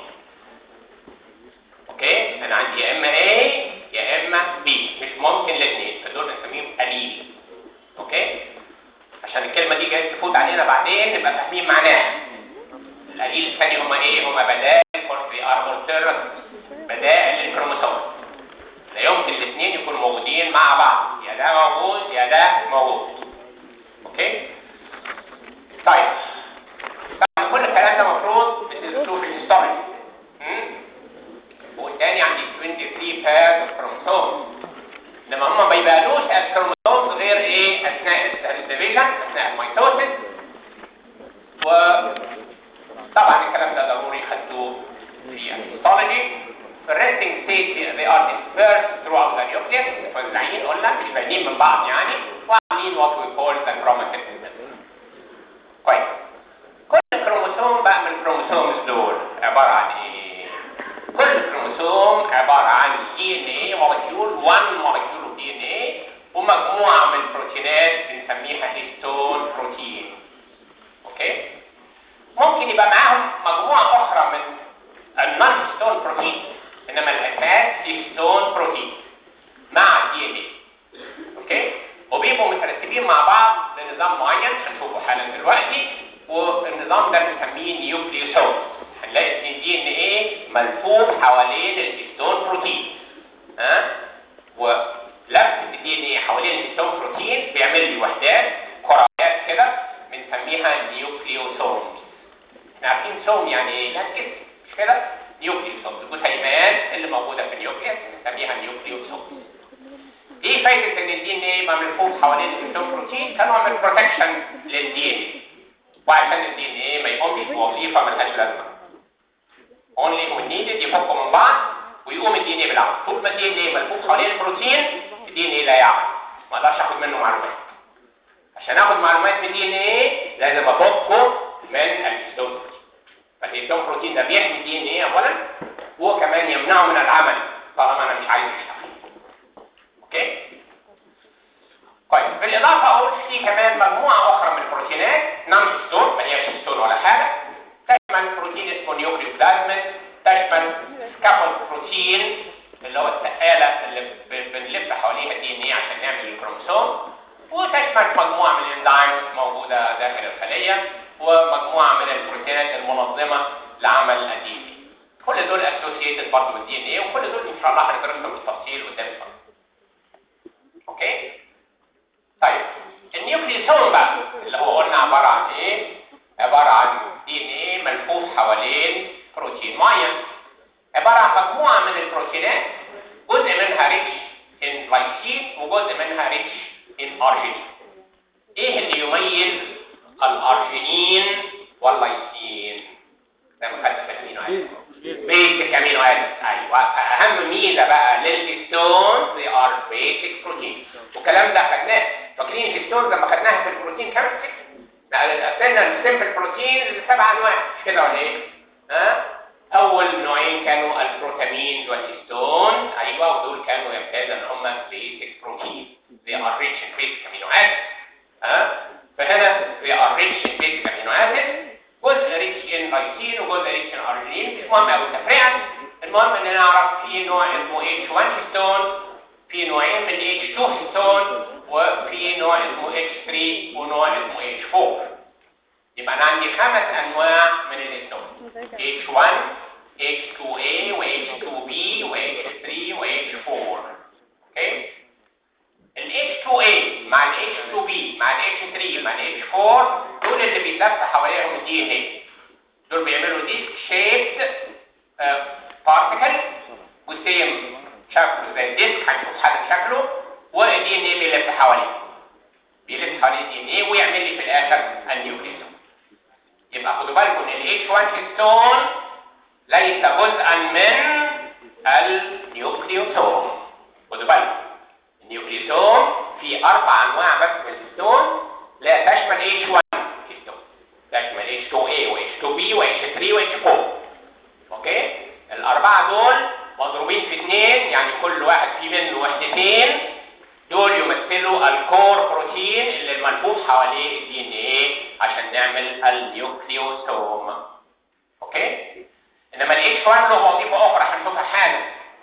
اوكي انا عندي يا اما A يا اما B مش ممكن الاثنين فدول بنسميهم قليل اوكي عشان الكلمه دي جايه تفوت علينا بعدين نبقى فاهمين معناها القليل الثاني هما ايه هما بدائل في اربولتيرس بدائل الكروموسوم لا يمكن الاثنين يكونوا موجودين مع بعض يا ده موجود يا ده موجود اوكي طيب طبعا كل الكلام ده المفروض بتدرسوه في الهيستوري والتاني عندي 23 بيرز اوف كروموسوم انما هم ما يبقالوش الكروموسوم غير ايه اثناء الديفيجن اثناء الميتوسيس وطبعا الكلام ده ضروري خدوه في الهيستولوجي في الريستنج ستيت they are dispersed throughout the nucleus متوزعين قلنا مش باينين من بعض يعني وعاملين what we call the chromatin كويس كل كروموسوم بقى من الكروموسومز دول عبارة عن ايه؟ كل كروموسوم عبارة عن دي ان ايه مولكيول 1 مولكيول دي ان ايه ومجموعة من البروتينات بنسميها هيستون بروتين اوكي؟ ممكن يبقى معاهم مجموعة أخرى من النون هيستون بروتين إنما الأساس هيستون بروتين مع الدي ان ايه اوكي؟ وبيبقوا مترتبين مع بعض لنظام معين هنشوفه حالا دلوقتي والنظام ده بنسميه نيوكليوسوم هنلاقي ان الدي ان ايه ملفوف حوالين الهيستون بروتين ها ولف الدي ان ايه حوالين الهيستون بروتين بيعمل لي وحدات كرات كده بنسميها نيوكليوسوم احنا عارفين سوم يعني ايه يعني جسم مش كده نيوكليوسوم الجسيمات اللي موجوده في النيوكليوس بنسميها نيوكليوسوم ايه فايده ان الدي ان ايه يبقى ملفوف حوالين الهيستون بروتين كنوع من بروتكشن للدي ان ايه وعشان الدي ان ايه ما يقومش بوظيفه ملهاش لازمه اونلي هو نيدد يفكوا من بعض ويقوم الدي ان ايه بالعمل طول ما الدي ان ايه ملفوف حوالين البروتين الدي ان ايه لا يعمل ما اقدرش اخد منه معلومات عشان اخد معلومات من الدي ان ايه لازم افكه من الهيستون بروتين فالهيستون بروتين ده بيحمي الدي ان ايه اولا وكمان يمنعه من العمل طالما انا مش عايز يشتغل اوكي طيب بالاضافه اقول في كمان مجموعه اخرى من البروتينات نون هيستون ما هياش هيستون ولا حاجه تشمل بروتين اسمه نيوكليوبلازمين تشمل سكافولد بروتين اللي هو السقاله اللي ب- بنلف حواليها الدي ان ايه عشان نعمل الكروموسوم وتشمل مجموعه من الانزيمز موجوده داخل الخليه ومجموعه من البروتينات المنظمه لعمل الدي ان ايه كل دول اسوسييتد برضه بالدي ان ايه وكل دول ان شاء الله هندرسهم بالتفصيل قدام شويه اوكي طيب النيوكليوسوم بقى اللي هو قلنا عباره عن ايه عباره عن دي ان ايه ملفوف حوالين بروتين معين عباره عن مجموعه من البروتينات جزء منها ريتش ان لايسين وجزء منها ريتش ان ارجينين ايه اللي يميز الارجينين واللايسين زي ما خدت في الامينو اسيد بيسك امينو اسيد ايوه اهم ميزه بقى للهيستونز they are basic proteins والكلام ده خدناه فاكرين الهيستونز لما خدناها في البروتين كيمستري قسمنا السمبل بروتين لسبع انواع مش كده ولا ايه؟ ها؟ اول نوعين كانوا البروتامين والهيستون ايوه ودول كانوا يمتاز ان هم بيسك بروتين they are rich in basic amino acids ها؟ فهنا they are rich in basic amino acids جزء ريتش ان لايسين وجزء ريتش ان ارجينين مش مهم قوي التفريعه المهم ان نعرف في نوع اسمه H1 هيستون في نوعين من H2 هيستون وفي نوع اسمه H3 ونوع اسمه H4 يبقى انا عندي خمس انواع من الهيستون H1 H2A و H2B و H3 و H4 اوكي ال H2A مع ال H2B مع ال H3 مع ال H4 دول اللي بيتلف حواليهم الدي ان ايه دول بيعملوا ديسك شيبد بارتكل وسيم شكله زي الديسك هنشوف حاجه شكله والدي ان ايه بيلف حواليه بيلف حوالين الدي ان ايه ويعمل لي في الاخر النيوكليوسوم يبقى خدوا بالكم ان ال H1 هيستون ليس جزءا من النيوكليوسوم خدوا بالكم النيوكليوسوم في اربع انواع بس من الهيستون لا تشمل H1 هيستون تشمل H2A و H2B و H3 و H4 اوكي الاربعه دول مضروبين في اثنين يعني كل واحد فيه منه وحدتين دول يمثلوا الكور بروتين اللي الملفوف حواليه الدي ان ايه عشان نعمل النيوكليوسوم اوكي انما ال H1 له وظيفه اخرى هنشوفها حالا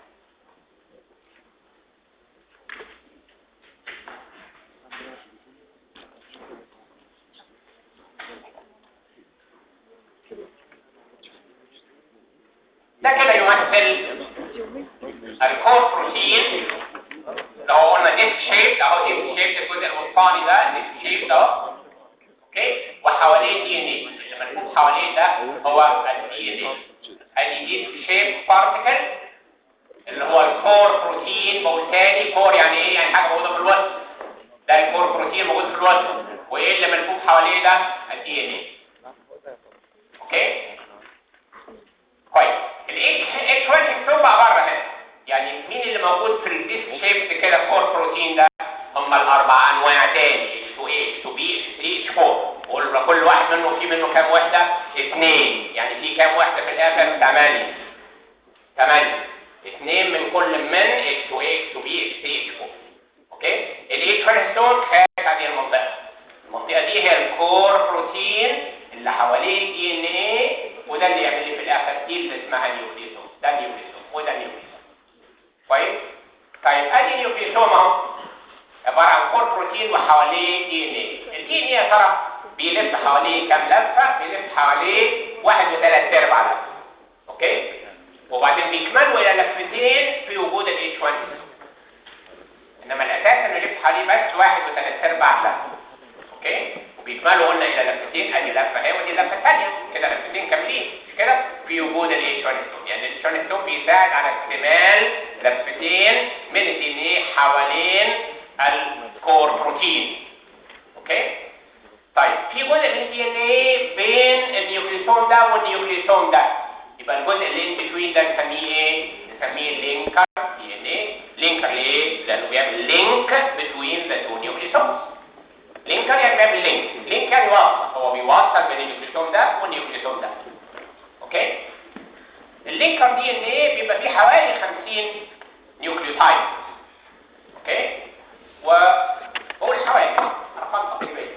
ده كده يمثل الكور بروتين لو قلنا ديسك شيب اهو ديسك شيب الجزء الوسطاني ده ديسك شيب ده اوكي وحواليه دي ان ايه اللي ملفوف حواليه ده هو الدي ان ايه ادي ديسك شيب بارتكل اللي هو الكور بروتين بقول تاني كور يعني ايه يعني حاجه موجوده في الوسط ده الكور بروتين موجود في الوسط وايه اللي ملفوف حواليه ده الدي ان ايه اوكي كويس ال H1 هيكتب بقى بره هنا يعني مين اللي موجود في الديسك شيب كده كور بروتين ده هم الاربع انواع تاني H2A H2B H3 H4 وقول كل واحد منهم في منه كام وحده اثنين يعني في كام وحده في الاخر ثمانيه ثمانيه اثنين من كل من H2A H2B H3 H4 اوكي ال H1 هيستون خارج هذه المنطقه المنطقه دي هي الكور بروتين اللي حواليه الدي ان ايه وده اللي يعمل لي في الاخر دي اللي اسمها نيوكليوسوم ده نيوكليوسوم وده نيوكليوسوم كويس طيب ادي نيوكليوسوم اهو عباره عن كور بروتين وحواليه دي ان ايه الدي ان ايه يا ترى بيلف حواليه كام لفه بيلف حواليه واحد وثلاث ارباع لفه اوكي وبعدين بيكملوا الى لفتين في وجود ال H1 انما الاساس انه يلف حواليه بس واحد وثلاث ارباع لفه اوكي وبيكملوا قلنا الى لفتين ادي لفه اهي ودي لفه ثانيه كده لفتين كاملين مش كده في وجود ال H1 يعني ال H1 بيساعد على اكتمال لفتين من الدي ان ايه حوالين الكور بروتين اوكي طيب في جزء من الدي ان ايه بين النيوكليسوم ده والنيوكليسوم ده يبقى الجزء اللي ان بتوين ده نسميه ايه؟ نسميه لينكر دي ان ايه لينكر ليه؟ لانه بيعمل لينك بتوين ذا تو نيوكليسومز لينكر يعني بيعمل لينك لينك يعني واصل هو بيوصل بين النيوكليسوم ده والنيوكليسوم ده اوكي اللينكر دي ان ايه بيبقى فيه حوالي 50 نيوكليوتايد اوكي وقول حوالي ارقام تقريبيه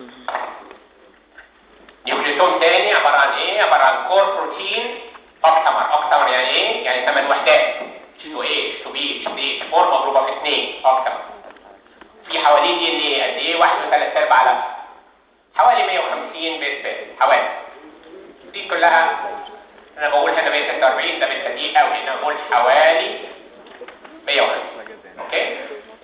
نيوكليوتوم تاني عباره عن ايه عباره عن كور بروتين اوكتامر اوكتامر يعني ايه يعني 8 وحدات تو ايه تو بي تو دي 4 مضروبه في 2 اوكتامر في حواليه دي ان ايه قد ايه 1 و3 ارباع لف حوالي 150 بيس بيس حوالي دي كلها انا بقول هنا 146 ده بالتدقيق قوي انا بقول حوالي 150 اوكي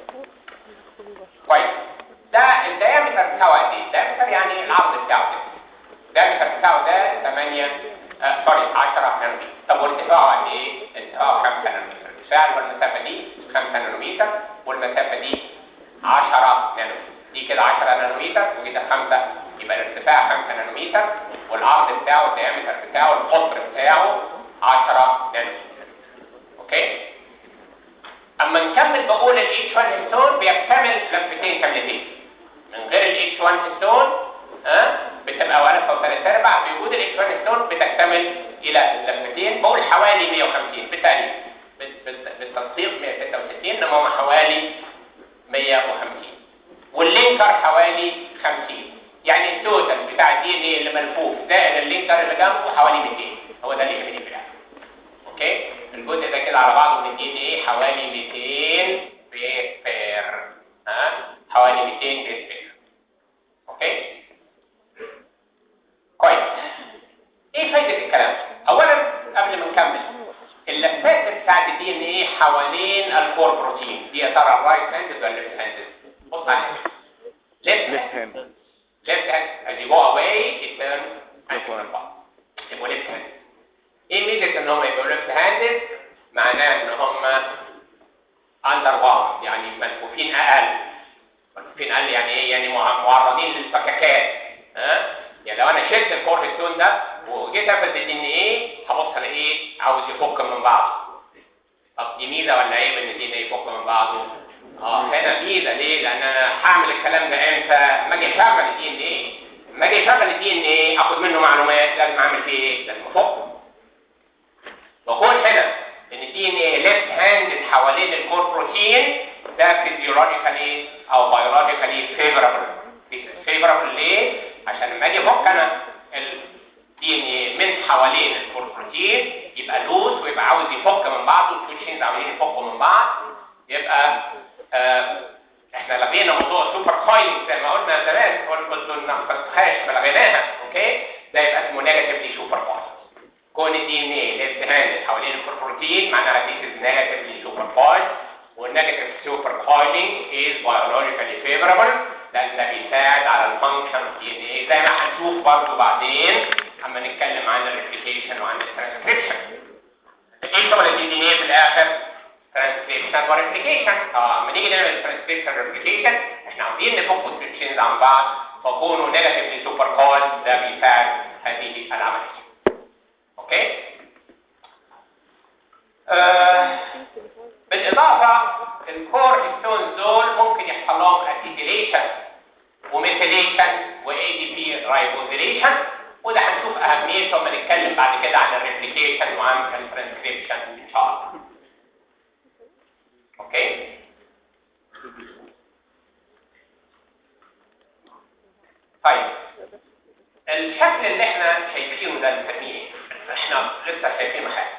كويس ده الدايمتر بتاعه قد ايه الدايمتر يعني العرض بتاعه كده الدايمتر بتاعه ده 8 آه سوري 10 نانومتر طب وارتفاعه قد ايه ارتفاعه 5 نانومتر ارتفاع المسافه دي 5 نانومتر والمسافه دي 10 نانومتر دي كده 10 نانومتر وكده 5 يبقى الارتفاع 5 نانومتر والعرض بتاعه الدايمتر بتاعه القطر بتاعه 10 نانومتر اوكي اما نكمل بقول ال H1 هيستون بيكتمل لفتين كاملتين من غير ال H1 هيستون ها بتبقى ورقه وثلاث ارباع بوجود ال H1 هيستون بتكتمل الى لفتين بقول حوالي 150 بالتقريب بالتنسيق 166 انما هم حوالي 150 واللينكر حوالي 50 يعني التوتال بتاع الدي ان ايه اللي ملفوف زائد اللينكر اللي جنبه حوالي 200 هو ده اللي يهمني في الاخر اوكي الجزء ده كده على بعضه من الدي ان ايه حوالي 200 بيس بير ها حوالي 200 بيس بير اوكي كويس ايه فايده الكلام اولا قبل ما نكمل اللفات بتاعت الدي ان ايه حوالين الكور بروتين دي يا ترى الرايت هاند ولا الليفت هاند بص عليها ليفت left هاند hand left hand as you go away it turns anti-conform يبقوا left hand ايه ميزه ان هم يبقوا left handed معناه ان هم under bound يعني ملفوفين اقل ملفوفين اقل يعني ايه يعني مع- معرضين للفككات ها يعني لو انا شلت الكورتيزون ده وجيت افرد الدي ان ايه هبص الاقيه عاوز يفك من بعضه طب دي ميزه ولا عيب ان الدي ان ايه يفك من بعضه اه هنا ميزه ليه لان انا هعمل الكلام ده امتى ما اجي اشغل الدي ان ايه ما اجي اشغل الدي ان ايه اخد منه معلومات لازم اعمل فيه ايه لازم افكه بقول هنا ان الدي ان ايه ليفت هاند حوالين الكور بروتين ده فيزيولوجيكالي او بيولوجيكالي فيفربل فيفربل ليه عشان لما اجي افك انا الدي ان ايه من حوالين الكور بروتين يبقى لوز ويبقى عاوز يفك من بعضه التوشينز عاوزين يفكوا من بعض يبقى آه احنا لغينا موضوع السوبر كويلنج زي ما قلنا زمان قلت ما فكرتهاش فلغيناها اوكي ده يبقى اسمه نيجاتيفلي سوبر كويلنج كون الدي ان ايه ليفت هاند حوالين البروتين معناها this is negatively supercoiled والنيجاتيف supercoiling is biologically favorable لان ده بيساعد على الفانكشن اوف دي ان ايه زي ما هنشوف برضه بعدين اما نتكلم عن الريبليكيشن وعن الترانسكريبشن ايه شغل الدي ان ايه في الاخر ترانسكريبشن وريبليكيشن اه اما نيجي نعمل ترانسكريبشن وريبليكيشن احنا عاوزين نفك الترانسكريبشنز عن بعض فكونوا نيجاتيفلي supercoiled ده بيساعد هذه العمليه اوكي آه بالاضافه الكور هيستون دول ممكن يحصل لهم اسيتيليشن وميثيليشن واي دي بي رايبوزيليشن وده هنشوف اهميته لما نتكلم بعد كده عن الريبليكيشن وعن الترانسكريبشن ان شاء الله اوكي طيب الشكل اللي احنا شايفينه ده نسميه ايه؟ احنا لسه شايفينه حاجه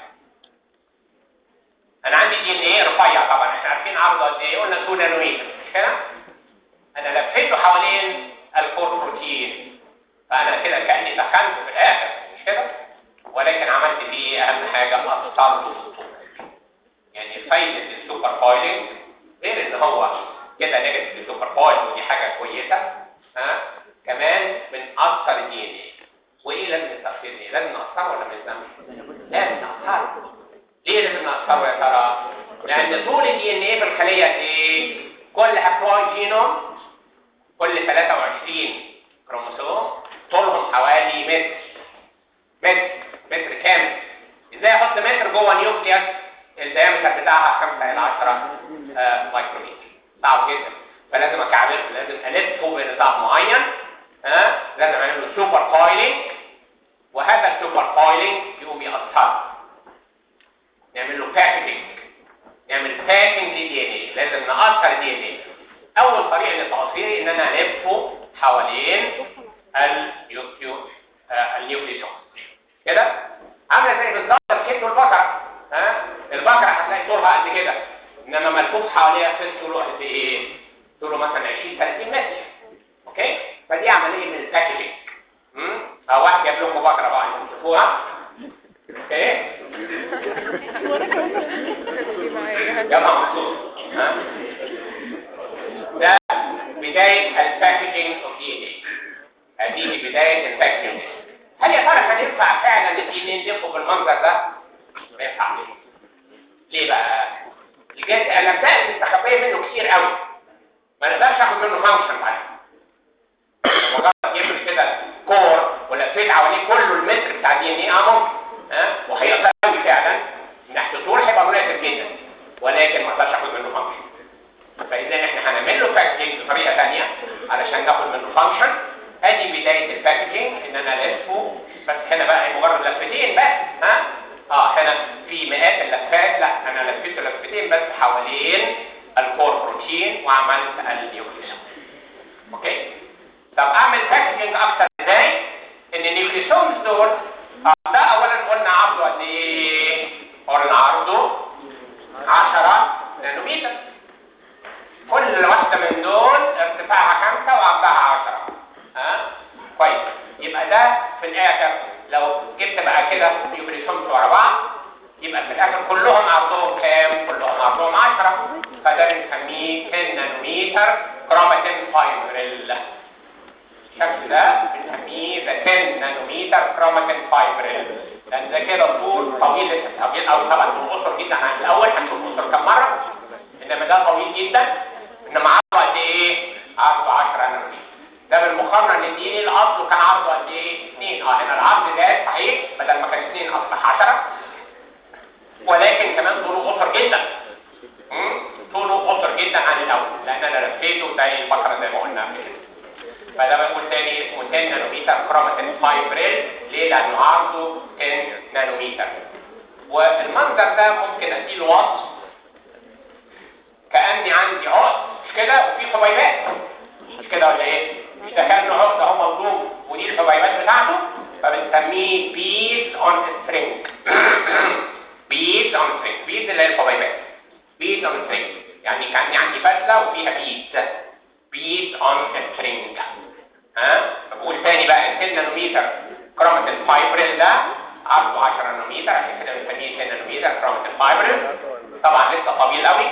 انا عندي دي ان ايه رفيع طبعا احنا عارفين عرضه قد ايه قلنا 2 نانومتر مش كده انا لفيته حوالين الكور بروتين فانا كده كاني سخنته في الاخر مش كده ولكن عملت فيه اهم حاجه اثرته في الطول يعني فايده السوبر كويلنج غير ان هو كده نيجاتيف السوبر كويل ودي حاجه كويسه ها كمان بنأثر الدي ان ايه وايه لازم التأثير ايه لازم نأثره ولا ما لازمش لازم نأثره ليه لازم نأثره يا ترى لان طول الدي ان ايه في الخليه قد ايه كل هابلويد جينوم كل 23 كروموسوم طولهم حوالي متر متر متر كامل ازاي احط متر جوه نيوكليوس الديامتر بتاعها 5 الى 10 آه مايكرومتر صعب جدا فلازم اكعبله لازم الفه بنظام معين ها آه؟ لازم اعمل له سوبر كويلنج وهذا السوبر كويلنج يقوم يأثر نعمل له باكجنج نعمل باكجنج للدي ان اي لازم نأثر الدي ان اي اول طريقه للتأثير ان انا الفه حوالين اليوكيو آه النيوكليوس كده عامله زي بالظبط الكبد والبقره ها البقره هتلاقي طولها قد كده انما ملفوف حواليها في طوله قد ايه طوله مثلا 20 30 متر اوكي فدي عمليه من الباكجنج امم او واحد جاب لكم بقره بقى عشان تشوفوها اوكي يلا مبسوط ها ده بدايه الباكجنج اوف دي ان اي هذه بدايه الباكجنج هل يا ترى هننفع فعلا الدي ان اي نلفه بالمنظر ده؟ ما ينفعش ليه بقى؟ لجد الاجزاء المستخبيه منه كتير قوي ما نقدرش اخد منه فانكشن بعد مجرد يعمل كده كور ولفيت حواليه كله المتر بتاع الدي ان اي اه ممكن ها وهيقدر قوي فعلا من ناحيه الطول هيبقى مناسب جدا ولكن ما اقدرش اخد منه فانكشن فاذا احنا هنعمل له باكجنج بطريقه ثانيه علشان ناخد منه فانكشن ادي بدايه الباكجنج ان انا الفه بس هنا بقى مجرد لفتين بس ها اه هنا في مئات اللفات لا انا لفيته لفتين بس حوالين الكور بروتين وعملت النيوكليوس اوكي طب اعمل باكجنج اكتر ازاي ان النيوكليوسومز دول آه ده اولا قلنا عرضه قد ايه قلنا عرضه 10 نانومتر كل واحده من دول ارتفاعها 5 وعرضها 10 ها كويس يبقى ده في الاخر لو جبت بقى كده نيوكليوسومز ورا بعض يبقى في الاخر كلهم عرضهم كام كلهم عرضهم 10 فده بنسميه 10 نانومتر كروماتين فايبريل الشكل ده بنسميه ذا 10 نانومتر كروماتين فايبريل لان ده كده طول طويل لسه طويل قوي طبعا طول قصر جدا عن الاول هنشوف قصر كم مره انما ده طويل جدا انما عرضه قد ايه؟ عرضه 10 نانومتر ده بالمقارنه ان دي الاصل كان عرضه قد ايه؟ 2 اه هنا العرض ده صحيح بدل ما كان 2 اصبح 10 ولكن كمان طوله قصر جدا طوله قصر جدا عن الاول لان انا لفيته زي البقره زي ما قلنا قبل كده فده بنقول تاني اسمه 10 نانومتر كروماتين فايبريل ليه؟ لانه عرضه 10 نانومتر والمنظر ده ممكن اديله وصف كاني عندي عقد مش كده وفي حبيبات مش كده ولا ايه؟ مش ده كانه عقد اهو مضروب ودي الحبيبات بتاعته فبنسميه بيز اون سترينج بيز اون سترينج بيز اللي هي الحبيبات بيز اون سترينج يعني كاني عندي فتله وفيها بيز بيز اون سترينج ها بقول تاني بقى 10 نانومتر كروماتين فايبريل ده عرضه 10 نانومتر عشان كده بنسميه 10 نانومتر كروماتين فايبريل طبعا لسه طويل قوي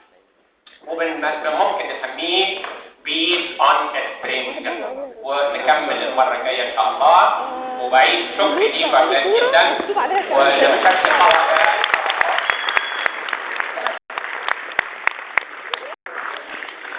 وممكن نسميه بيز اون سترينج ونكمل المره الجايه ان شاء الله وبعيد شكري ليكم جدا ولو شكل